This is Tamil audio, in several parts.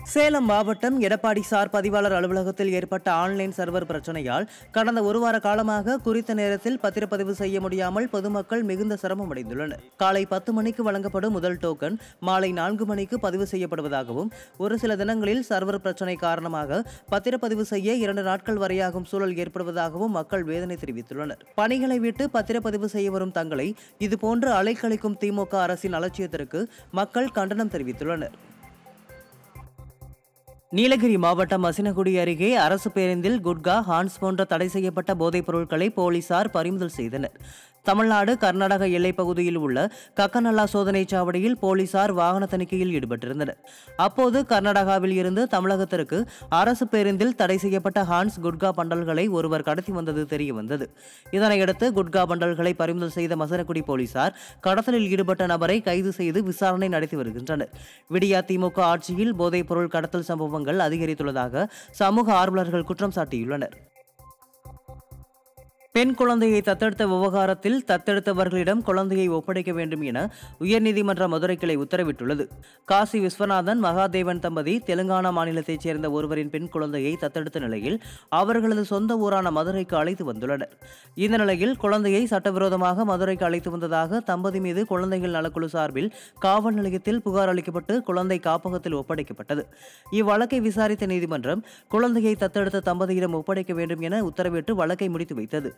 சேலம் மாவட்டம் எடப்பாடி சார் பதிவாளர் அலுவலகத்தில் ஏற்பட்ட ஆன்லைன் சர்வர் பிரச்சனையால் கடந்த ஒரு வார காலமாக குறித்த நேரத்தில் பத்திரப்பதிவு செய்ய முடியாமல் பொதுமக்கள் மிகுந்த சிரமம் அடைந்துள்ளனர் காலை பத்து மணிக்கு வழங்கப்படும் முதல் டோக்கன் மாலை நான்கு மணிக்கு பதிவு செய்யப்படுவதாகவும் ஒரு சில தினங்களில் சர்வர் பிரச்சனை காரணமாக பத்திரப்பதிவு செய்ய இரண்டு நாட்கள் வரையாகும் சூழல் ஏற்படுவதாகவும் மக்கள் வேதனை தெரிவித்துள்ளனர் பணிகளை விட்டு பத்திரப்பதிவு செய்ய வரும் தங்களை இதுபோன்று அலைக்கழிக்கும் திமுக அரசின் அலட்சியத்திற்கு மக்கள் கண்டனம் தெரிவித்துள்ளனர் நீலகிரி மாவட்டம் மசினகுடி அருகே அரசு பேருந்தில் குட்கா ஹான்ஸ் போன்ற தடை செய்யப்பட்ட போதைப் பொருட்களை போலீசார் பறிமுதல் செய்தனர் தமிழ்நாடு கர்நாடக எல்லைப் பகுதியில் உள்ள கக்கநல்லா சோதனைச் சாவடியில் போலீசார் வாகன தணிக்கையில் ஈடுபட்டிருந்தனர் அப்போது கர்நாடகாவில் இருந்து தமிழகத்திற்கு அரசு பேருந்தில் தடை செய்யப்பட்ட ஹான்ஸ் குட்கா பண்டல்களை ஒருவர் கடத்தி வந்தது தெரிய வந்தது இதனையடுத்து குட்கா பண்டல்களை பறிமுதல் செய்த மசனகுடி போலீசார் கடத்தலில் ஈடுபட்ட நபரை கைது செய்து விசாரணை நடத்தி வருகின்றனர் விடியா திமுக ஆட்சியில் போதைப் பொருள் கடத்தல் சம்பவங்கள் அதிகரித்துள்ளதாக சமூக ஆர்வலர்கள் குற்றம் சாட்டியுள்ளனர் பெண் குழந்தையை தத்தெடுத்த விவகாரத்தில் தத்தெடுத்தவர்களிடம் குழந்தையை ஒப்படைக்க வேண்டும் என உயர்நீதிமன்ற மதுரை கிளை உத்தரவிட்டுள்ளது காசி விஸ்வநாதன் மகாதேவன் தம்பதி தெலுங்கானா மாநிலத்தைச் சேர்ந்த ஒருவரின் பெண் குழந்தையை தத்தெடுத்த நிலையில் அவர்களது சொந்த ஊரான மதுரைக்கு அழைத்து வந்துள்ளனர் இந்த நிலையில் குழந்தையை சட்டவிரோதமாக மதுரைக்கு அழைத்து வந்ததாக தம்பதி மீது குழந்தைகள் நலக்குழு சார்பில் காவல் நிலையத்தில் புகார் அளிக்கப்பட்டு குழந்தை காப்பகத்தில் ஒப்படைக்கப்பட்டது இவ்வழக்கை விசாரித்த நீதிமன்றம் குழந்தையை தத்தெடுத்த தம்பதியிடம் ஒப்படைக்க வேண்டும் என உத்தரவிட்டு வழக்கை முடித்து வைத்தது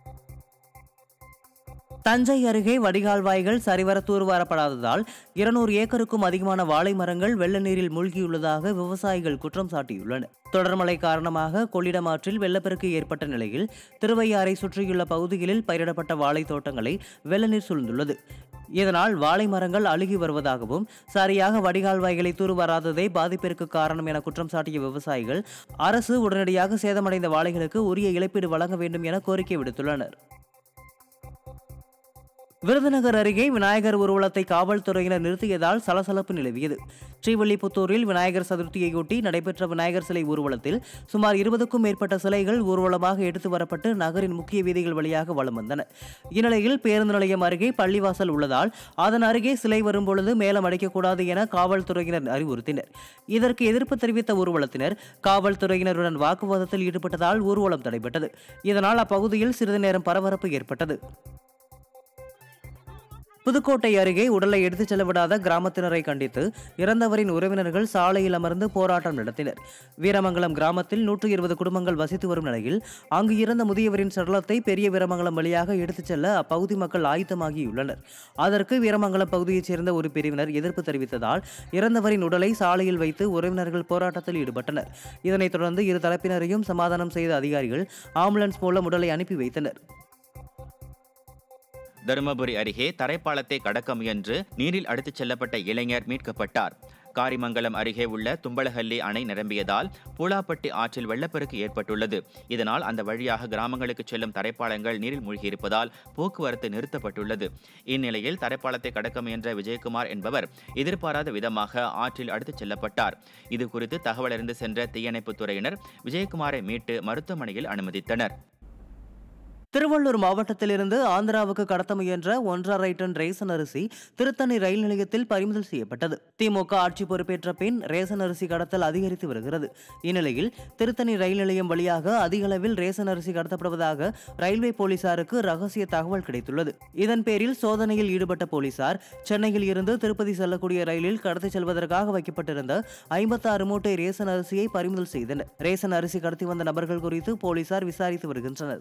தஞ்சை அருகே வடிகால்வாய்கள் சரிவர தூர்வாரப்படாததால் இருநூறு ஏக்கருக்கும் அதிகமான வாழை மரங்கள் வெள்ள நீரில் மூழ்கியுள்ளதாக விவசாயிகள் குற்றம் சாட்டியுள்ளனர் தொடர்மழை காரணமாக கொள்ளிடம் ஆற்றில் வெள்ளப்பெருக்கு ஏற்பட்ட நிலையில் திருவையாறை சுற்றியுள்ள பகுதிகளில் பயிரிடப்பட்ட வாழை தோட்டங்களை வெள்ள நீர் சூழ்ந்துள்ளது இதனால் வாழை மரங்கள் அழுகி வருவதாகவும் சரியாக வடிகால்வாய்களை தூர்வாராததே பாதிப்பிற்கு காரணம் என குற்றம் சாட்டிய விவசாயிகள் அரசு உடனடியாக சேதமடைந்த வாழைகளுக்கு உரிய இழப்பீடு வழங்க வேண்டும் என கோரிக்கை விடுத்துள்ளனர் விருதுநகர் அருகே விநாயகர் ஊர்வலத்தை காவல்துறையினர் நிறுத்தியதால் சலசலப்பு நிலவியது ஸ்ரீவில்லிபுத்தூரில் விநாயகர் சதுர்த்தியையொட்டி நடைபெற்ற விநாயகர் சிலை ஊர்வலத்தில் சுமார் இருபதுக்கும் மேற்பட்ட சிலைகள் ஊர்வலமாக எடுத்து வரப்பட்டு நகரின் முக்கிய வீதிகள் வழியாக வலம் வந்தன இந்நிலையில் பேருந்து நிலையம் அருகே பள்ளிவாசல் உள்ளதால் அதன் அருகே சிலை வரும்பொழுது மேலம் அடைக்கக்கூடாது என காவல்துறையினர் அறிவுறுத்தினர் இதற்கு எதிர்ப்பு தெரிவித்த ஊர்வலத்தினர் காவல்துறையினருடன் வாக்குவாதத்தில் ஈடுபட்டதால் ஊர்வலம் தடைபட்டது இதனால் அப்பகுதியில் சிறிது நேரம் பரபரப்பு ஏற்பட்டது புதுக்கோட்டை அருகே உடலை எடுத்துச் செல்ல விடாத கிராமத்தினரை கண்டித்து இறந்தவரின் உறவினர்கள் சாலையில் அமர்ந்து போராட்டம் நடத்தினர் வீரமங்கலம் கிராமத்தில் நூற்று இருபது குடும்பங்கள் வசித்து வரும் நிலையில் அங்கு இறந்த முதியவரின் சடலத்தை பெரிய வீரமங்கலம் வழியாக எடுத்துச் செல்ல அப்பகுதி மக்கள் ஆயத்தமாகியுள்ளனர் அதற்கு வீரமங்கலம் பகுதியைச் சேர்ந்த ஒரு பிரிவினர் எதிர்ப்பு தெரிவித்ததால் இறந்தவரின் உடலை சாலையில் வைத்து உறவினர்கள் போராட்டத்தில் ஈடுபட்டனர் இதனைத் தொடர்ந்து இரு தரப்பினரையும் சமாதானம் செய்த அதிகாரிகள் ஆம்புலன்ஸ் மூலம் உடலை அனுப்பி வைத்தனர் தருமபுரி அருகே தரைப்பாலத்தை கடக்க முயன்று நீரில் அடித்துச் செல்லப்பட்ட இளைஞர் மீட்கப்பட்டார் காரிமங்கலம் அருகே உள்ள தும்பலஹள்ளி அணை நிரம்பியதால் பூலாப்பட்டி ஆற்றில் வெள்ளப்பெருக்கு ஏற்பட்டுள்ளது இதனால் அந்த வழியாக கிராமங்களுக்கு செல்லும் தரைப்பாலங்கள் நீரில் மூழ்கியிருப்பதால் போக்குவரத்து நிறுத்தப்பட்டுள்ளது இந்நிலையில் தரைப்பாலத்தை கடக்க முயன்ற விஜயகுமார் என்பவர் எதிர்பாராத விதமாக ஆற்றில் அடித்துச் செல்லப்பட்டார் இது குறித்து தகவல் அறிந்து சென்ற தீயணைப்புத் துறையினர் விஜயகுமாரை மீட்டு மருத்துவமனையில் அனுமதித்தனர் திருவள்ளூர் மாவட்டத்திலிருந்து ஆந்திராவுக்கு கடத்த முயன்ற ஒன்றரை டன் ரேசன் அரிசி திருத்தணி ரயில் நிலையத்தில் பறிமுதல் செய்யப்பட்டது திமுக ஆட்சி பொறுப்பேற்ற பின் ரேசன் அரிசி கடத்தல் அதிகரித்து வருகிறது இந்நிலையில் திருத்தணி ரயில் நிலையம் வழியாக அதிக அளவில் ரேசன் அரிசி கடத்தப்படுவதாக ரயில்வே போலீசாருக்கு ரகசிய தகவல் கிடைத்துள்ளது இதன் பேரில் சோதனையில் ஈடுபட்ட போலீசார் சென்னையில் இருந்து திருப்பதி செல்லக்கூடிய ரயிலில் கடத்திச் செல்வதற்காக வைக்கப்பட்டிருந்த ஐம்பத்தாறு மூட்டை ரேசன் அரிசியை பறிமுதல் செய்தனர் ரேசன் அரிசி கடத்தி வந்த நபர்கள் குறித்து போலீசார் விசாரித்து வருகின்றனர்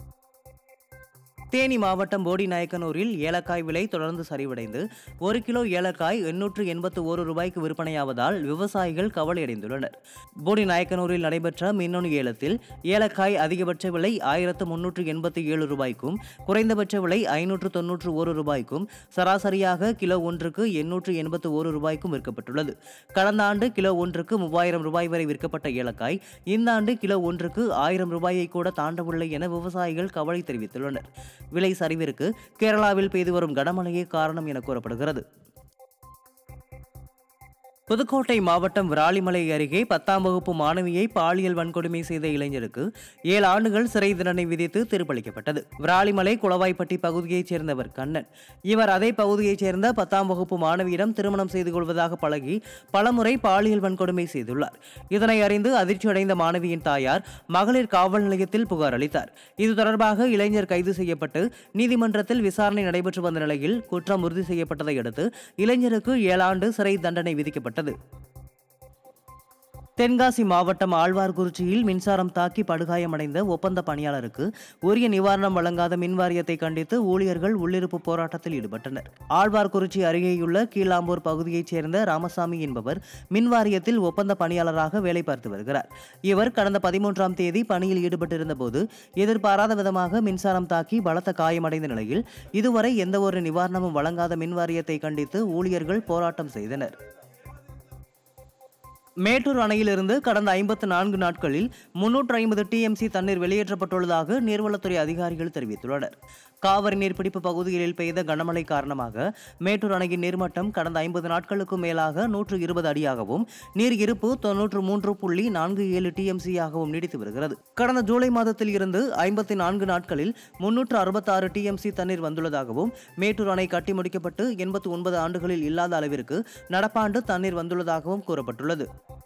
தேனி மாவட்டம் போடி நாயக்கனூரில் ஏலக்காய் விலை தொடர்ந்து சரிவடைந்து ஒரு கிலோ ஏலக்காய் எண்ணூற்று எண்பத்து ஒரு ரூபாய்க்கு விற்பனையாவதால் விவசாயிகள் கவலையடைந்துள்ளனர் போடி நாயக்கனூரில் நடைபெற்ற மின்னணு ஏலத்தில் ஏலக்காய் அதிகபட்ச விலை ஆயிரத்து முன்னூற்று எண்பத்தி ஏழு ரூபாய்க்கும் குறைந்தபட்ச விலை ஐநூற்று தொன்னூற்று ஒரு ரூபாய்க்கும் சராசரியாக கிலோ ஒன்றுக்கு எண்ணூற்று எண்பத்து ஒரு ரூபாய்க்கும் விற்கப்பட்டுள்ளது கடந்த ஆண்டு கிலோ ஒன்றுக்கு மூவாயிரம் ரூபாய் வரை விற்கப்பட்ட ஏலக்காய் இந்த ஆண்டு கிலோ ஒன்றுக்கு ஆயிரம் ரூபாயை கூட தாண்டவில்லை என விவசாயிகள் கவலை தெரிவித்துள்ளனர் விலை சரிவிற்கு கேரளாவில் பெய்து வரும் கனமழையே காரணம் என கூறப்படுகிறது புதுக்கோட்டை மாவட்டம் விராலிமலை அருகே பத்தாம் வகுப்பு மாணவியை பாலியல் வன்கொடுமை செய்த இளைஞருக்கு ஏழு ஆண்டுகள் சிறை தண்டனை விதித்து தீர்ப்பளிக்கப்பட்டது விராலிமலை குளவாய்ப்பட்டி பகுதியைச் சேர்ந்தவர் கண்ணன் இவர் அதே பகுதியைச் சேர்ந்த பத்தாம் வகுப்பு மாணவியிடம் திருமணம் செய்து கொள்வதாக பழகி பலமுறை பாலியல் வன்கொடுமை செய்துள்ளார் இதனை அறிந்து அதிர்ச்சியடைந்த மாணவியின் தாயார் மகளிர் காவல் நிலையத்தில் புகார் அளித்தார் இது தொடர்பாக இளைஞர் கைது செய்யப்பட்டு நீதிமன்றத்தில் விசாரணை நடைபெற்று வந்த நிலையில் குற்றம் உறுதி செய்யப்பட்டதை அடுத்து இளைஞருக்கு ஏழாண்டு சிறை தண்டனை விதிக்கப்பட்டது தென்காசி மாவட்டம் ஆழ்வார்குறிச்சியில் மின்சாரம் தாக்கி படுகாயமடைந்த ஒப்பந்த பணியாளருக்கு உரிய நிவாரணம் வழங்காத மின்வாரியத்தை கண்டித்து ஊழியர்கள் உள்ளிருப்பு போராட்டத்தில் ஈடுபட்டனர் ஆழ்வார்குறிச்சி அருகேயுள்ள கீழாம்பூர் பகுதியைச் சேர்ந்த ராமசாமி என்பவர் மின்வாரியத்தில் ஒப்பந்த பணியாளராக வேலை பார்த்து வருகிறார் இவர் கடந்த பதிமூன்றாம் தேதி பணியில் ஈடுபட்டிருந்த போது எதிர்பாராத விதமாக மின்சாரம் தாக்கி பலத்த காயமடைந்த நிலையில் இதுவரை எந்தவொரு நிவாரணமும் வழங்காத மின்வாரியத்தை கண்டித்து ஊழியர்கள் போராட்டம் செய்தனர் மேட்டூர் அணையிலிருந்து கடந்த ஐம்பத்து நான்கு நாட்களில் முன்னூற்று ஐம்பது டிஎம்சி தண்ணீர் வெளியேற்றப்பட்டுள்ளதாக நீர்வளத்துறை அதிகாரிகள் தெரிவித்துள்ளனர் காவிரி நீர்பிடிப்பு பகுதிகளில் பெய்த கனமழை காரணமாக மேட்டூர் அணையின் நீர்மட்டம் கடந்த ஐம்பது நாட்களுக்கும் மேலாக நூற்று இருபது அடியாகவும் நீர் இருப்பு தொன்னூற்று மூன்று புள்ளி நான்கு ஏழு டிஎம்சியாகவும் நீடித்து வருகிறது கடந்த ஜூலை மாதத்தில் இருந்து ஐம்பத்தி நான்கு நாட்களில் முன்னூற்று அறுபத்தாறு டிஎம்சி தண்ணீர் வந்துள்ளதாகவும் மேட்டூர் அணை கட்டி முடிக்கப்பட்டு எண்பத்தி ஒன்பது ஆண்டுகளில் இல்லாத அளவிற்கு நடப்பாண்டு தண்ணீர் வந்துள்ளதாகவும் கூறப்பட்டுள்ளது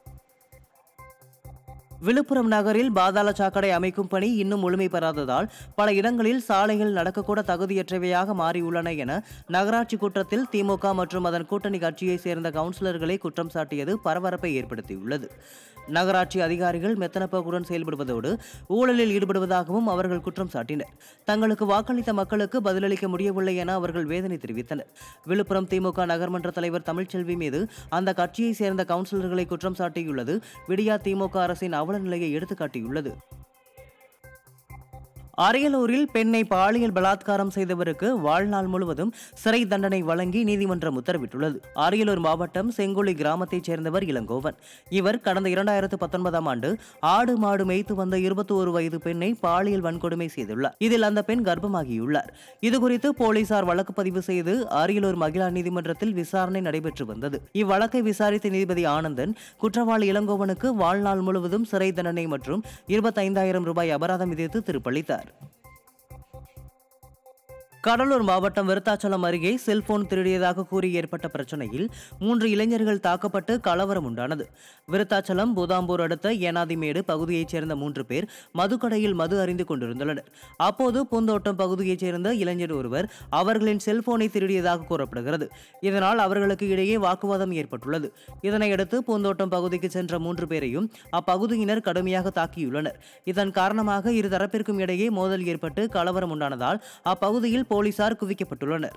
விழுப்புரம் நகரில் பாதாள சாக்கடை அமைக்கும் பணி இன்னும் முழுமை பெறாததால் பல இடங்களில் சாலைகள் நடக்கக்கூட தகுதியற்றவையாக மாறியுள்ளன என நகராட்சி கூட்டத்தில் திமுக மற்றும் அதன் கூட்டணி கட்சியைச் சேர்ந்த கவுன்சிலர்களை குற்றம் சாட்டியது பரபரப்பை ஏற்படுத்தியுள்ளது நகராட்சி அதிகாரிகள் மெத்தனப்போக்குடன் செயல்படுவதோடு ஊழலில் ஈடுபடுவதாகவும் அவர்கள் குற்றம் சாட்டினர் தங்களுக்கு வாக்களித்த மக்களுக்கு பதிலளிக்க முடியவில்லை என அவர்கள் வேதனை தெரிவித்தனர் விழுப்புரம் திமுக நகர்மன்ற தலைவர் தமிழ்ச்செல்வி மீது அந்த கட்சியைச் சேர்ந்த கவுன்சிலர்களை குற்றம் சாட்டியுள்ளது விடியா திமுக அரசின் அவல நிலையை எடுத்துக்காட்டியுள்ளது அரியலூரில் பெண்ணை பாலியல் பலாத்காரம் செய்தவருக்கு வாழ்நாள் முழுவதும் சிறை தண்டனை வழங்கி நீதிமன்றம் உத்தரவிட்டுள்ளது அரியலூர் மாவட்டம் செங்குழி கிராமத்தைச் சேர்ந்தவர் இளங்கோவன் இவர் கடந்த இரண்டாயிரத்து பத்தொன்பதாம் ஆண்டு ஆடு மாடு மேய்த்து வந்த இருபத்தி ஒரு வயது பெண்ணை பாலியல் வன்கொடுமை செய்துள்ளார் இதில் அந்த பெண் கர்ப்பமாகியுள்ளார் இதுகுறித்து போலீசார் வழக்கு பதிவு செய்து அரியலூர் மகிழா நீதிமன்றத்தில் விசாரணை நடைபெற்று வந்தது இவ்வழக்கை விசாரித்த நீதிபதி ஆனந்தன் குற்றவாளி இளங்கோவனுக்கு வாழ்நாள் முழுவதும் சிறை தண்டனை மற்றும் இருபத்தைந்தாயிரம் ரூபாய் அபராதம் விதித்து தீர்ப்பளித்தார் கடலூர் மாவட்டம் விருத்தாச்சலம் அருகே செல்போன் திருடியதாக கூறி ஏற்பட்ட பிரச்சனையில் மூன்று இளைஞர்கள் தாக்கப்பட்டு கலவரம் உண்டானது விருத்தாச்சலம் பூதாம்பூர் அடுத்த ஏனாதிமேடு பகுதியைச் சேர்ந்த மூன்று பேர் மதுக்கடையில் மது அறிந்து கொண்டிருந்துள்ளனர் அப்போது பூந்தோட்டம் பகுதியைச் சேர்ந்த இளைஞர் ஒருவர் அவர்களின் செல்போனை திருடியதாக கூறப்படுகிறது இதனால் அவர்களுக்கு இடையே வாக்குவாதம் ஏற்பட்டுள்ளது இதனையடுத்து பூந்தோட்டம் பகுதிக்கு சென்ற மூன்று பேரையும் அப்பகுதியினர் கடுமையாக தாக்கியுள்ளனர் இதன் காரணமாக இரு தரப்பிற்கும் இடையே மோதல் ஏற்பட்டு கலவரம் உண்டானதால் அப்பகுதியில் போலீசார் குவிக்கப்பட்டுள்ளனர்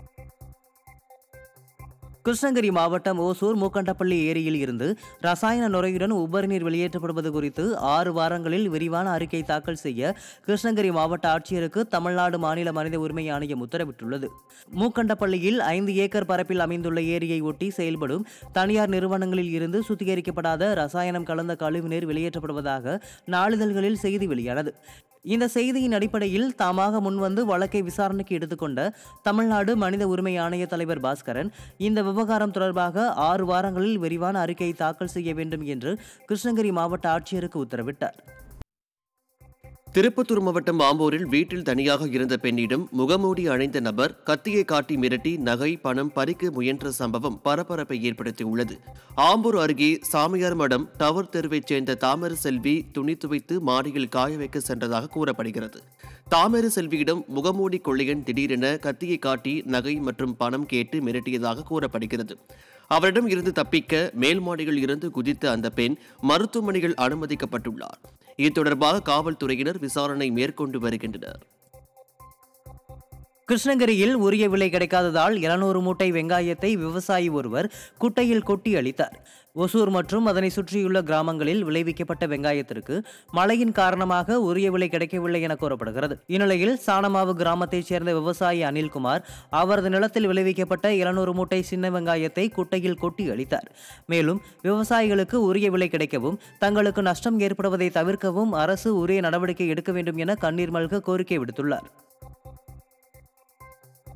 கிருஷ்ணகிரி மாவட்டம் ஓசூர் மூக்கண்டப்பள்ளி ஏரியில் இருந்து ரசாயன நுரையுடன் உபரி நீர் வெளியேற்றப்படுவது குறித்து ஆறு வாரங்களில் விரிவான அறிக்கை தாக்கல் செய்ய கிருஷ்ணகிரி மாவட்ட ஆட்சியருக்கு தமிழ்நாடு மாநில மனித உரிமை ஆணையம் உத்தரவிட்டுள்ளது மூக்கண்டப்பள்ளியில் ஐந்து ஏக்கர் பரப்பில் அமைந்துள்ள ஏரியை ஒட்டி செயல்படும் தனியார் நிறுவனங்களில் இருந்து சுத்திகரிக்கப்படாத ரசாயனம் கலந்த கழிவுநீர் வெளியேற்றப்படுவதாக நாளிதழ்களில் செய்தி வெளியானது இந்த செய்தியின் அடிப்படையில் தாமாக முன்வந்து வழக்கை விசாரணைக்கு எடுத்துக்கொண்ட தமிழ்நாடு மனித உரிமை ஆணைய தலைவர் பாஸ்கரன் இந்த விவகாரம் தொடர்பாக ஆறு வாரங்களில் விரிவான அறிக்கையை தாக்கல் செய்ய வேண்டும் என்று கிருஷ்ணகிரி மாவட்ட ஆட்சியருக்கு உத்தரவிட்டார் திருப்பத்தூர் மாவட்டம் ஆம்பூரில் வீட்டில் தனியாக இருந்த பெண்ணிடம் முகமூடி அணிந்த நபர் கத்தியை காட்டி மிரட்டி நகை பணம் பறிக்க முயன்ற சம்பவம் பரபரப்பை ஏற்படுத்தியுள்ளது ஆம்பூர் அருகே சாமியார் மடம் டவர் தெருவைச் சேர்ந்த தாமர செல்வி துணி துவைத்து மாடியில் காய வைக்க சென்றதாக கூறப்படுகிறது தாமர செல்வியிடம் முகமூடி கொள்ளையன் திடீரென கத்தியை காட்டி நகை மற்றும் பணம் கேட்டு மிரட்டியதாக கூறப்படுகிறது அவரிடம் இருந்து தப்பிக்க மேல் மாடியில் இருந்து குதித்த அந்த பெண் மருத்துவமனையில் அனுமதிக்கப்பட்டுள்ளார் இது தொடர்பாக காவல்துறையினர் விசாரணை மேற்கொண்டு வருகின்றனர் கிருஷ்ணகிரியில் உரிய விலை கிடைக்காததால் 700 மூட்டை வெங்காயத்தை விவசாயி ஒருவர் குட்டையில் கொட்டி அளித்தார் ஒசூர் மற்றும் அதனை சுற்றியுள்ள கிராமங்களில் விளைவிக்கப்பட்ட வெங்காயத்திற்கு மழையின் காரணமாக உரிய விலை கிடைக்கவில்லை என கூறப்படுகிறது இந்நிலையில் சாணமாவு கிராமத்தைச் சேர்ந்த விவசாயி அனில்குமார் அவரது நிலத்தில் விளைவிக்கப்பட்ட 700 மூட்டை சின்ன வெங்காயத்தை குட்டையில் கொட்டி அளித்தார் மேலும் விவசாயிகளுக்கு உரிய விலை கிடைக்கவும் தங்களுக்கு நஷ்டம் ஏற்படுவதை தவிர்க்கவும் அரசு உரிய நடவடிக்கை எடுக்க வேண்டும் என கண்ணீர் மல்க கோரிக்கை விடுத்துள்ளார்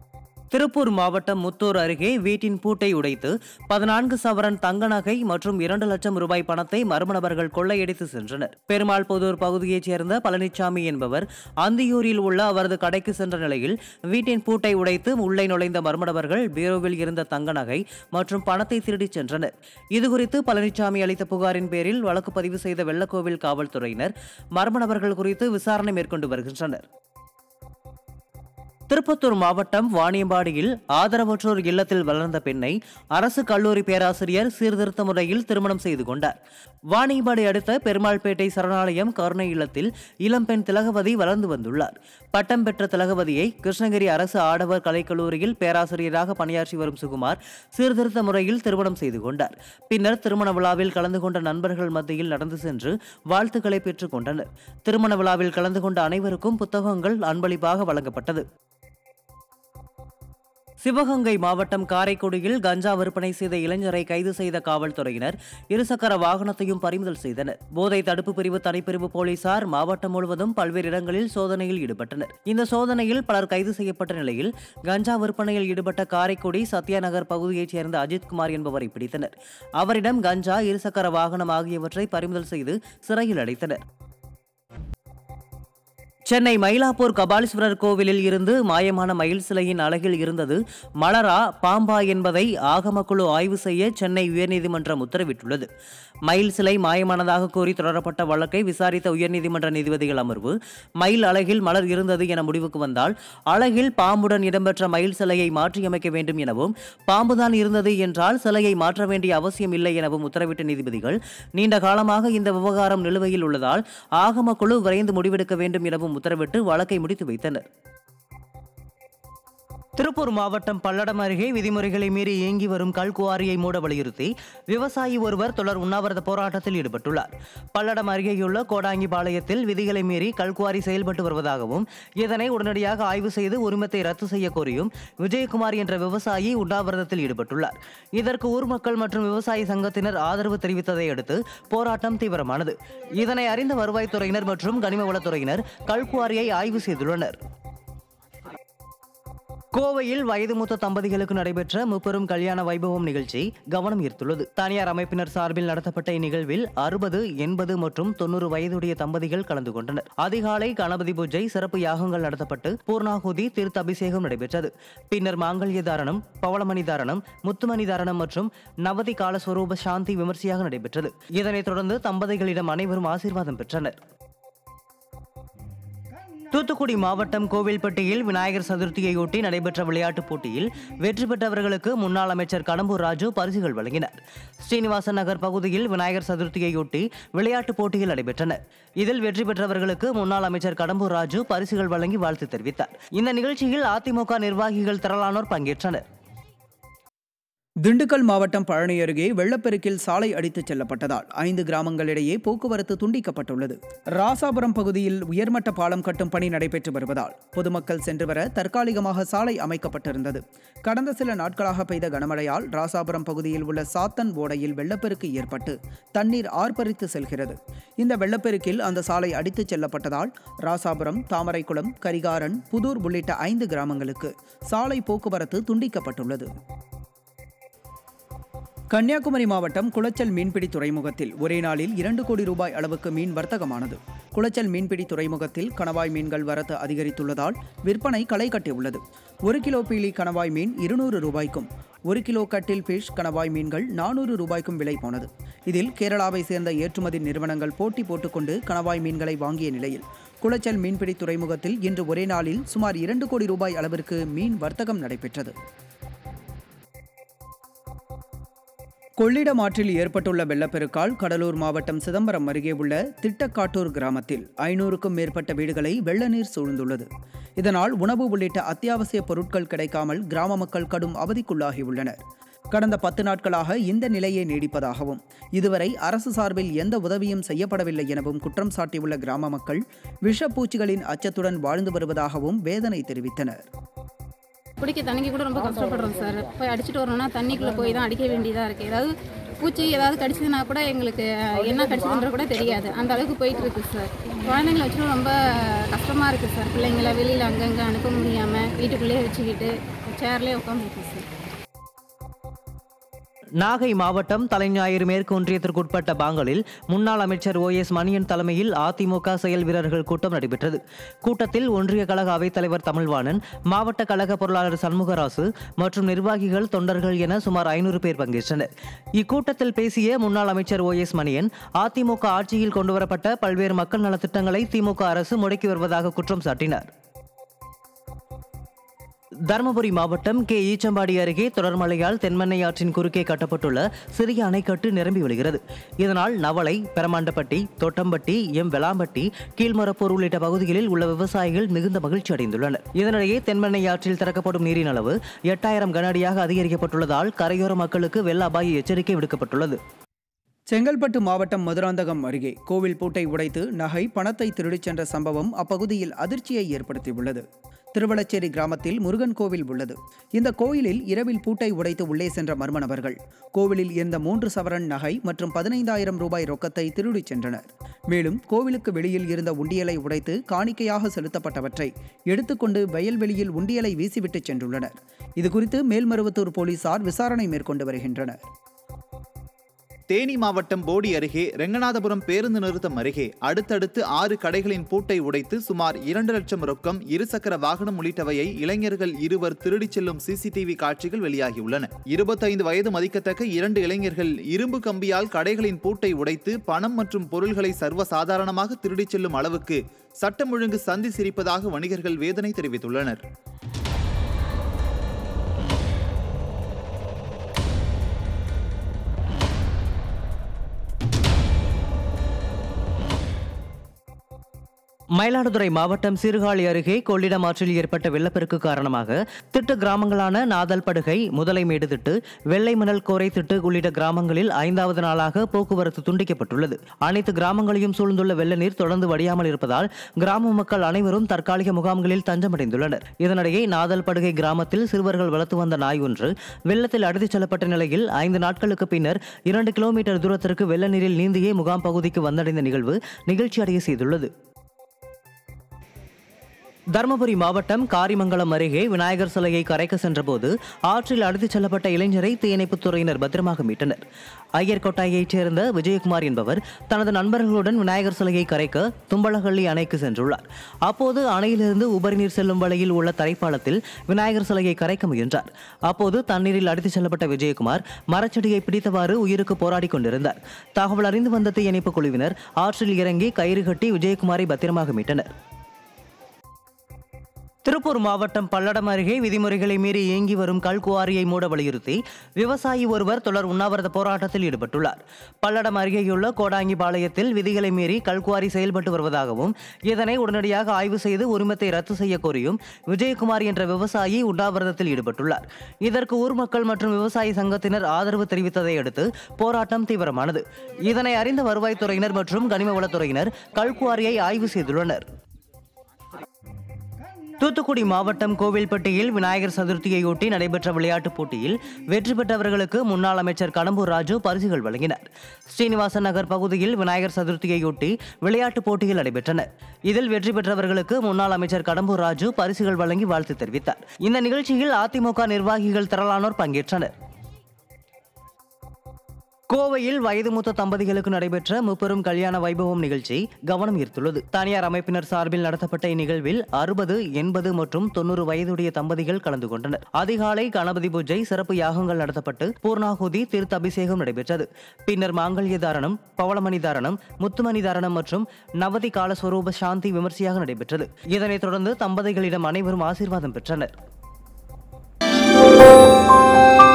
திருப்பூர் மாவட்டம் முத்தூர் அருகே வீட்டின் பூட்டை உடைத்து பதினான்கு சவரன் தங்க நகை மற்றும் இரண்டு லட்சம் ரூபாய் பணத்தை மர்ம நபர்கள் கொள்ளையடித்து சென்றனர் பெருமாள் புதூர் பகுதியைச் சேர்ந்த பழனிசாமி என்பவர் அந்தியூரில் உள்ள அவரது கடைக்கு சென்ற நிலையில் வீட்டின் பூட்டை உடைத்து உள்ளே நுழைந்த மர்ம நபர்கள் பீரோவில் இருந்த தங்க நகை மற்றும் பணத்தை திருடிச் சென்றனர் இதுகுறித்து பழனிசாமி அளித்த புகாரின் பேரில் வழக்கு பதிவு செய்த வெள்ளக்கோவில் காவல்துறையினர் மர்ம நபர்கள் குறித்து விசாரணை மேற்கொண்டு வருகின்றனர் திருப்பத்தூர் மாவட்டம் வாணியம்பாடியில் ஆதரவற்றோர் இல்லத்தில் வளர்ந்த பெண்ணை அரசு கல்லூரி பேராசிரியர் சீர்திருத்த முறையில் திருமணம் செய்து கொண்டார் வாணியம்பாடி அடுத்த பெருமாள்பேட்டை சரணாலயம் கருணை இல்லத்தில் இளம்பெண் திலகவதி வளர்ந்து வந்துள்ளார் பட்டம் பெற்ற திலகவதியை கிருஷ்ணகிரி அரசு ஆடவர் கலைக்கல்லூரியில் பேராசிரியராக பணியாற்றி வரும் சுகுமார் சீர்திருத்த முறையில் திருமணம் செய்து கொண்டார் பின்னர் திருமண விழாவில் கலந்து கொண்ட நண்பர்கள் மத்தியில் நடந்து சென்று வாழ்த்துக்களை பெற்றுக் கொண்டனர் திருமண விழாவில் கலந்து கொண்ட அனைவருக்கும் புத்தகங்கள் அன்பளிப்பாக வழங்கப்பட்டது சிவகங்கை மாவட்டம் காரைக்குடியில் கஞ்சா விற்பனை செய்த இளைஞரை கைது செய்த காவல்துறையினர் இருசக்கர வாகனத்தையும் பறிமுதல் செய்தனர் போதை தடுப்பு பிரிவு தனிப்பிரிவு போலீசார் மாவட்டம் முழுவதும் பல்வேறு இடங்களில் சோதனையில் ஈடுபட்டனர் இந்த சோதனையில் பலர் கைது செய்யப்பட்ட நிலையில் கஞ்சா விற்பனையில் ஈடுபட்ட காரைக்குடி சத்யா நகர் பகுதியைச் சேர்ந்த அஜித்குமார் என்பவரை பிடித்தனர் அவரிடம் கஞ்சா இருசக்கர வாகனம் ஆகியவற்றை பறிமுதல் செய்து சிறையில் அடைத்தனர் சென்னை மயிலாப்பூர் கபாலீஸ்வரர் கோவிலில் இருந்து மாயமான மயில் சிலையின் அழகில் இருந்தது மலரா பாம்பா என்பதை ஆகமக்குழு ஆய்வு செய்ய சென்னை உயர்நீதிமன்றம் உத்தரவிட்டுள்ளது மயில் சிலை மாயமானதாக கூறி தொடரப்பட்ட வழக்கை விசாரித்த உயர்நீதிமன்ற நீதிபதிகள் அமர்வு மயில் அழகில் மலர் இருந்தது என முடிவுக்கு வந்தால் அழகில் பாம்புடன் இடம்பெற்ற மயில் சிலையை மாற்றியமைக்க வேண்டும் எனவும் பாம்புதான் இருந்தது என்றால் சிலையை மாற்ற வேண்டிய அவசியம் இல்லை எனவும் உத்தரவிட்ட நீதிபதிகள் நீண்ட காலமாக இந்த விவகாரம் நிலுவையில் உள்ளதால் ஆகமக்குழு விரைந்து முடிவெடுக்க வேண்டும் எனவும் உத்தரவிட்டு வழக்கை முடித்து வைத்தனர் திருப்பூர் மாவட்டம் பல்லடம் அருகே விதிமுறைகளை மீறி இயங்கி வரும் கல்குவாரியை மூட வலியுறுத்தி விவசாயி ஒருவர் தொடர் உண்ணாவிரத போராட்டத்தில் ஈடுபட்டுள்ளார் பல்லடம் அருகேயுள்ள கோடாங்கிபாளையத்தில் விதிகளை மீறி கல்குவாரி செயல்பட்டு வருவதாகவும் இதனை உடனடியாக ஆய்வு செய்து உரிமத்தை ரத்து செய்ய கோரியும் விஜயகுமார் என்ற விவசாயி உண்ணாவிரதத்தில் ஈடுபட்டுள்ளார் இதற்கு ஊர் மக்கள் மற்றும் விவசாய சங்கத்தினர் ஆதரவு தெரிவித்ததை அடுத்து போராட்டம் தீவிரமானது இதனை அறிந்த வருவாய்த்துறையினர் மற்றும் கனிம வளத்துறையினர் கல்குவாரியை ஆய்வு செய்துள்ளனர் கோவையில் வயது மூத்த தம்பதிகளுக்கு நடைபெற்ற முப்பெரும் கல்யாண வைபவம் நிகழ்ச்சி கவனம் ஈர்த்துள்ளது தனியார் அமைப்பினர் சார்பில் நடத்தப்பட்ட இந்நிகழ்வில் அறுபது எண்பது மற்றும் தொண்ணூறு வயதுடைய தம்பதிகள் கலந்து கொண்டனர் அதிகாலை கணபதி பூஜை சிறப்பு யாகங்கள் நடத்தப்பட்டு பூர்ணாகுதி தீர்த்த அபிஷேகம் நடைபெற்றது பின்னர் மாங்கல்ய தாரணம் பவளமணி தாரணம் முத்துமணி தாரணம் மற்றும் நவதி கால ஸ்வரூப சாந்தி விமர்சையாக நடைபெற்றது இதனைத் தொடர்ந்து தம்பதிகளிடம் அனைவரும் ஆசீர்வாதம் பெற்றனர் தூத்துக்குடி மாவட்டம் கோவில்பட்டியில் விநாயகர் சதுர்த்தியையொட்டி நடைபெற்ற விளையாட்டுப் போட்டியில் வெற்றி பெற்றவர்களுக்கு முன்னாள் அமைச்சர் கடம்பூர் ராஜு பரிசுகள் வழங்கினார் ஸ்ரீனிவாசன் நகர் பகுதியில் விநாயகர் சதுர்த்தியையொட்டி விளையாட்டுப் போட்டிகள் நடைபெற்றன இதில் வெற்றி பெற்றவர்களுக்கு முன்னாள் அமைச்சர் கடம்பூர் ராஜு பரிசுகள் வழங்கி வாழ்த்து தெரிவித்தார் இந்த நிகழ்ச்சியில் அதிமுக நிர்வாகிகள் திரளானோர் பங்கேற்றனர் திண்டுக்கல் மாவட்டம் பழனி அருகே வெள்ளப்பெருக்கில் சாலை அடித்துச் செல்லப்பட்டதால் ஐந்து கிராமங்களிடையே போக்குவரத்து துண்டிக்கப்பட்டுள்ளது ராசாபுரம் பகுதியில் உயர்மட்ட பாலம் கட்டும் பணி நடைபெற்று வருவதால் பொதுமக்கள் சென்று வர தற்காலிகமாக சாலை அமைக்கப்பட்டிருந்தது கடந்த சில நாட்களாக பெய்த கனமழையால் ராசாபுரம் பகுதியில் உள்ள சாத்தன் ஓடையில் வெள்ளப்பெருக்கு ஏற்பட்டு தண்ணீர் ஆர்ப்பரித்து செல்கிறது இந்த வெள்ளப்பெருக்கில் அந்த சாலை அடித்துச் செல்லப்பட்டதால் ராசாபுரம் தாமரைக்குளம் கரிகாரன் புதூர் உள்ளிட்ட ஐந்து கிராமங்களுக்கு சாலை போக்குவரத்து துண்டிக்கப்பட்டுள்ளது கன்னியாகுமரி மாவட்டம் குளச்சல் மீன்பிடி துறைமுகத்தில் ஒரே நாளில் இரண்டு கோடி ரூபாய் அளவுக்கு மீன் வர்த்தகமானது குளச்சல் மீன்பிடி துறைமுகத்தில் கணவாய் மீன்கள் வரத்து அதிகரித்துள்ளதால் விற்பனை களை கட்டியுள்ளது ஒரு கிலோ பீலி கணவாய் மீன் இருநூறு ரூபாய்க்கும் ஒரு கிலோ கட்டில் ஃபிஷ் கணவாய் மீன்கள் நானூறு ரூபாய்க்கும் விலை போனது இதில் கேரளாவை சேர்ந்த ஏற்றுமதி நிறுவனங்கள் போட்டி போட்டுக்கொண்டு கணவாய் மீன்களை வாங்கிய நிலையில் குளச்சல் மீன்பிடி துறைமுகத்தில் இன்று ஒரே நாளில் சுமார் இரண்டு கோடி ரூபாய் அளவிற்கு மீன் வர்த்தகம் நடைபெற்றது கொள்ளிடம் ஆற்றில் ஏற்பட்டுள்ள வெள்ளப்பெருக்கால் கடலூர் மாவட்டம் சிதம்பரம் அருகே உள்ள திட்டக்காட்டூர் கிராமத்தில் ஐநூறுக்கும் மேற்பட்ட வீடுகளை வெள்ள நீர் சூழ்ந்துள்ளது இதனால் உணவு உள்ளிட்ட அத்தியாவசிய பொருட்கள் கிடைக்காமல் கிராம மக்கள் கடும் அவதிக்குள்ளாகியுள்ளனர் கடந்த பத்து நாட்களாக இந்த நிலையே நீடிப்பதாகவும் இதுவரை அரசு சார்பில் எந்த உதவியும் செய்யப்படவில்லை எனவும் குற்றம் சாட்டியுள்ள கிராம மக்கள் விஷப்பூச்சிகளின் அச்சத்துடன் வாழ்ந்து வருவதாகவும் வேதனை தெரிவித்தனர் குடிக்க தண்ணிக்கு கூட ரொம்ப கஷ்டப்படுறோம் சார் போய் அடிச்சுட்டு வரணும்னா தண்ணிக்குள்ளே போய் தான் அடிக்க வேண்டியதாக இருக்குது ஏதாவது பூச்சி ஏதாவது கடிச்சதுன்னா கூட எங்களுக்கு என்ன கடிச்சதுன்ற கூட தெரியாது அந்த அளவுக்கு போயிட்டு இருக்கு சார் குழந்தைங்கள வச்சுட்டு ரொம்ப கஷ்டமாக இருக்குது சார் பிள்ளைங்கள வெளியில் அங்கங்கே அனுப்ப முடியாமல் வீட்டுக்குள்ளேயே வச்சுக்கிட்டு வச்ச சேர்லேயே உட்காந்துருக்கு சார் நாகை மாவட்டம் தலைஞாயிறு மேற்கு ஒன்றியத்திற்குட்பட்ட பாங்கலில் முன்னாள் அமைச்சர் ஓ எஸ் மணியன் தலைமையில் அதிமுக செயல் வீரர்கள் கூட்டம் நடைபெற்றது கூட்டத்தில் ஒன்றிய கழக அவைத்தலைவர் தமிழ்வாணன் மாவட்ட கழக பொருளாளர் சண்முகராசு மற்றும் நிர்வாகிகள் தொண்டர்கள் என சுமார் ஐநூறு பேர் பங்கேற்றனர் இக்கூட்டத்தில் பேசிய முன்னாள் அமைச்சர் ஓ எஸ் மணியன் அதிமுக ஆட்சியில் கொண்டுவரப்பட்ட பல்வேறு மக்கள் நலத்திட்டங்களை திமுக அரசு முடக்கி வருவதாக குற்றம் சாட்டினார் தருமபுரி மாவட்டம் கே ஈச்சம்பாடி அருகே தொடர் மழையால் தென்மண்ணை ஆற்றின் குறுக்கே கட்டப்பட்டுள்ள சிறிய அணைக்கட்டு நிரம்பி வழிகிறது இதனால் நவலை பெரமாண்டப்பட்டி தொட்டம்பட்டி எம் வெளாம்பட்டி கீழ்மரப்பூர் உள்ளிட்ட பகுதிகளில் உள்ள விவசாயிகள் மிகுந்த மகிழ்ச்சி அடைந்துள்ளனர் இதனிடையே தென்மண்ணை ஆற்றில் திறக்கப்படும் நீரின் அளவு எட்டாயிரம் கன அடியாக அதிகரிக்கப்பட்டுள்ளதால் கரையோர மக்களுக்கு வெள்ள அபாய எச்சரிக்கை விடுக்கப்பட்டுள்ளது செங்கல்பட்டு மாவட்டம் மதுராந்தகம் அருகே கோவில் பூட்டை உடைத்து நகை பணத்தை திருடிச் சென்ற சம்பவம் அப்பகுதியில் அதிர்ச்சியை ஏற்படுத்தியுள்ளது திருவளச்சேரி கிராமத்தில் முருகன் கோவில் உள்ளது இந்த கோயிலில் இரவில் பூட்டை உடைத்து உள்ளே சென்ற மர்ம நபர்கள் கோவிலில் இருந்த மூன்று சவரன் நகை மற்றும் பதினைந்தாயிரம் ரூபாய் ரொக்கத்தை திருடிச் சென்றனர் மேலும் கோவிலுக்கு வெளியில் இருந்த உண்டியலை உடைத்து காணிக்கையாக செலுத்தப்பட்டவற்றை எடுத்துக்கொண்டு வயல்வெளியில் உண்டியலை வீசிவிட்டு சென்றுள்ளனர் இதுகுறித்து மேல்மருவத்தூர் போலீசார் விசாரணை மேற்கொண்டு வருகின்றனர் தேனி மாவட்டம் போடி அருகே ரெங்கநாதபுரம் பேருந்து நிறுத்தம் அருகே அடுத்தடுத்து ஆறு கடைகளின் பூட்டை உடைத்து சுமார் இரண்டு லட்சம் ரொக்கம் இருசக்கர வாகனம் உள்ளிட்டவையை இளைஞர்கள் இருவர் திருடிச் செல்லும் சிசிடிவி காட்சிகள் வெளியாகியுள்ளன இருபத்தைந்து வயது மதிக்கத்தக்க இரண்டு இளைஞர்கள் இரும்பு கம்பியால் கடைகளின் பூட்டை உடைத்து பணம் மற்றும் பொருள்களை சர்வசாதாரணமாக திருடிச் செல்லும் அளவுக்கு சட்டம் ஒழுங்கு சந்தி சிரிப்பதாக வணிகர்கள் வேதனை தெரிவித்துள்ளனர் மயிலாடுதுறை மாவட்டம் சீர்காழி அருகே கொள்ளிடம் ஆற்றில் ஏற்பட்ட வெள்ளப்பெருக்கு காரணமாக திட்டு கிராமங்களான நாதல்படுகை முதலைமேடு திட்டு வெள்ளை மணல் கோரை திட்டு உள்ளிட்ட கிராமங்களில் ஐந்தாவது நாளாக போக்குவரத்து துண்டிக்கப்பட்டுள்ளது அனைத்து கிராமங்களையும் சூழ்ந்துள்ள வெள்ள நீர் தொடர்ந்து வடியாமல் இருப்பதால் கிராம மக்கள் அனைவரும் தற்காலிக முகாம்களில் தஞ்சமடைந்துள்ளனர் இதனிடையே நாதல்படுகை கிராமத்தில் சிறுவர்கள் வளர்த்து வந்த நாய் ஒன்று வெள்ளத்தில் அடித்துச் செல்லப்பட்ட நிலையில் ஐந்து நாட்களுக்கு பின்னர் இரண்டு கிலோமீட்டர் தூரத்திற்கு வெள்ள நீரில் நீந்தியே முகாம் பகுதிக்கு வந்தடைந்த நிகழ்வு நிகழ்ச்சி அடைய செய்துள்ளது தருமபுரி மாவட்டம் காரிமங்கலம் அருகே விநாயகர் சிலையை கரைக்க சென்றபோது ஆற்றில் அடித்துச் செல்லப்பட்ட இளைஞரை தீயணைப்புத் துறையினர் பத்திரமாக மீட்டனர் ஐயர்கொட்டாயைச் சேர்ந்த விஜயகுமார் என்பவர் தனது நண்பர்களுடன் விநாயகர் சிலையை கரைக்க தும்பலஹள்ளி அணைக்கு சென்றுள்ளார் அப்போது அணையிலிருந்து உபரிநீர் செல்லும் வழியில் உள்ள தரைப்பாலத்தில் விநாயகர் சிலையை கரைக்க முயன்றார் அப்போது தண்ணீரில் அடித்துச் செல்லப்பட்ட விஜயகுமார் மரச்செடியை பிடித்தவாறு உயிருக்கு போராடி கொண்டிருந்தார் தகவல் அறிந்து வந்த தீயணைப்புக் குழுவினர் ஆற்றில் இறங்கி கயிறு கட்டி விஜயகுமாரை பத்திரமாக மீட்டனர் திருப்பூர் மாவட்டம் பல்லடம் அருகே விதிமுறைகளை மீறி இயங்கி வரும் கல்குவாரியை மூட வலியுறுத்தி விவசாயி ஒருவர் தொடர் உண்ணாவிரத போராட்டத்தில் ஈடுபட்டுள்ளார் பல்லடம் அருகேயுள்ள கோடாங்கிபாளையத்தில் விதிகளை மீறி கல்குவாரி செயல்பட்டு வருவதாகவும் இதனை உடனடியாக ஆய்வு செய்து உரிமத்தை ரத்து செய்ய கோரியும் விஜயகுமார் என்ற விவசாயி உண்ணாவிரதத்தில் ஈடுபட்டுள்ளார் இதற்கு ஊர் மக்கள் மற்றும் விவசாய சங்கத்தினர் ஆதரவு தெரிவித்ததை அடுத்து போராட்டம் தீவிரமானது இதனை அறிந்த வருவாய்த்துறையினர் மற்றும் கனிமவளத்துறையினர் கல்குவாரியை ஆய்வு செய்துள்ளனர் தூத்துக்குடி மாவட்டம் கோவில்பட்டியில் விநாயகர் சதுர்த்தியையொட்டி நடைபெற்ற விளையாட்டுப் போட்டியில் வெற்றி பெற்றவர்களுக்கு முன்னாள் அமைச்சர் கடம்பூர் ராஜு பரிசுகள் வழங்கினார் ஸ்ரீனிவாசன் நகர் பகுதியில் விநாயகர் சதுர்த்தியையொட்டி விளையாட்டுப் போட்டிகள் நடைபெற்றன இதில் வெற்றி பெற்றவர்களுக்கு முன்னாள் அமைச்சர் கடம்பூர் ராஜு பரிசுகள் வழங்கி வாழ்த்து தெரிவித்தார் இந்த நிகழ்ச்சியில் அதிமுக நிர்வாகிகள் திரளானோர் பங்கேற்றனர் கோவையில் வயது மூத்த தம்பதிகளுக்கு நடைபெற்ற முப்பெரும் கல்யாண வைபவம் நிகழ்ச்சி கவனம் ஈர்த்துள்ளது தனியார் அமைப்பினர் சார்பில் நடத்தப்பட்ட இந்நிகழ்வில் அறுபது எண்பது மற்றும் தொண்ணூறு வயதுடைய தம்பதிகள் கலந்து கொண்டனர் அதிகாலை கணபதி பூஜை சிறப்பு யாகங்கள் நடத்தப்பட்டு பூர்ணாகுதி தீர்த்த அபிஷேகம் நடைபெற்றது பின்னர் மாங்கல்ய தாரணம் பவளமணி தாரணம் முத்துமணி தாரணம் மற்றும் நவதி கால ஸ்வரூப சாந்தி விமர்சையாக நடைபெற்றது இதனைத் தொடர்ந்து தம்பதிகளிடம் அனைவரும் ஆசீர்வாதம் பெற்றனர்